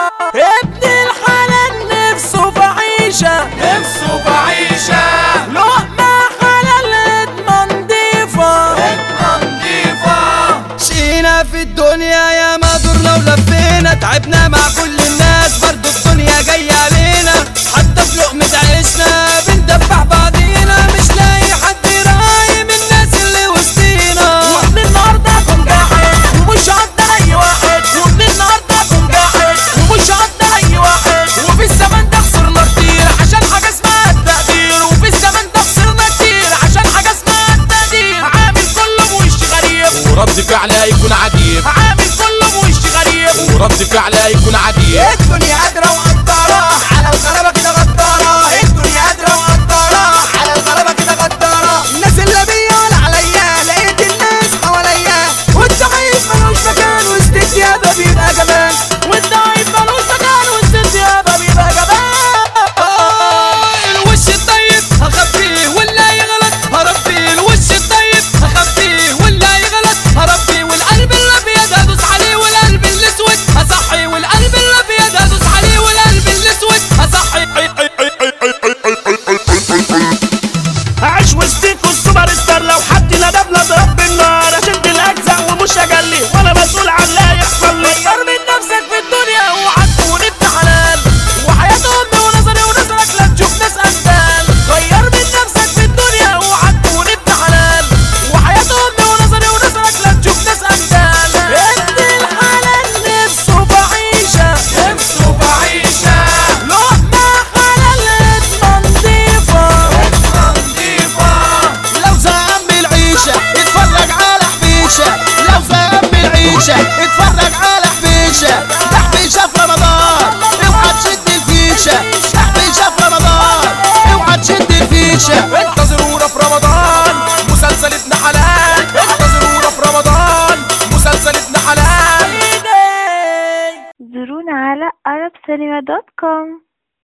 ابن الحلال نفسه في عيشة نفسه بعيشة لقمة حلال اضمن ضيفة نضيفة شقينا في الدنيا يا ما دورنا ولفينا تعبنا مع كل الناس برضو الدنيا جاية علينا حتى في لقمة عيشنا بندبح بعضينا مش لاقي حد يراعي من الناس اللي وسطينا ومن النهارده اكون قاعد ومش هقدر اي واحد ومن النهارده اكون قاعد ومش هقدر اي واحد وفي الزمن ده خسرنا كتير عشان حاجه اسمها التقدير وفي الزمن ده خسرنا كتير عشان حاجه اسمها التقدير عامل كله بوش غريب ورد فعلها يكون عجيب عامل كله بوش غريب ورد فعلها يكون عجيب الدنيا قادرة وقدارة على الغلبة كده غدارة الدنيا قادرة وقدارة على الغلبة كده غدارة الناس اللي بيا ولا عليا لقيت الناس حواليا والضعيف ملوش مكان وسط الديابة بيبقى جبان والضعيف ملوش مكان وسط الديابة بيبقى جبان الوش الطيب هخبيه ولا يغلط هربيه الوش الطيب هخبيه ولا يغلط هربيه والقلب الابيض هدوس عليه والقلب الاسود هصحي والقلب الابيض هدوس عليه والقلب الاسود هصحي هعيش وسطيكوا السوبر ستار لو حد ندب ضرب بالنار اشد الاجزاء ومش اجلي وانا مسؤول عن لا يحصل لي غير من نفسك في الدنيا اوعى تكون ابن حلال وحياة امي ونظري ونظرك لا تشوف ناس اندال غير من نفسك في الدنيا اوعى تكون ابن حلال وحياة امي ونظري ونظرك لا تشوف ناس اندال ابن الحلال نفسه بعيشة نفسه بعيشة لقمة حلال اضمن ضيفة نضيفة لو زهقان بالعيشة اتفرج على حبيشة لو زهقان بالعيشة اتفرج على حبيشة ده حبيشة في رمضان اوعى تشد الفيشة ده حبيشة في رمضان اوعى تشد الفيشة انتظرونا في رمضان مسلسل ابن حلال انتظرونا في رمضان مسلسل ابن حلال زورونا على arabcinema.com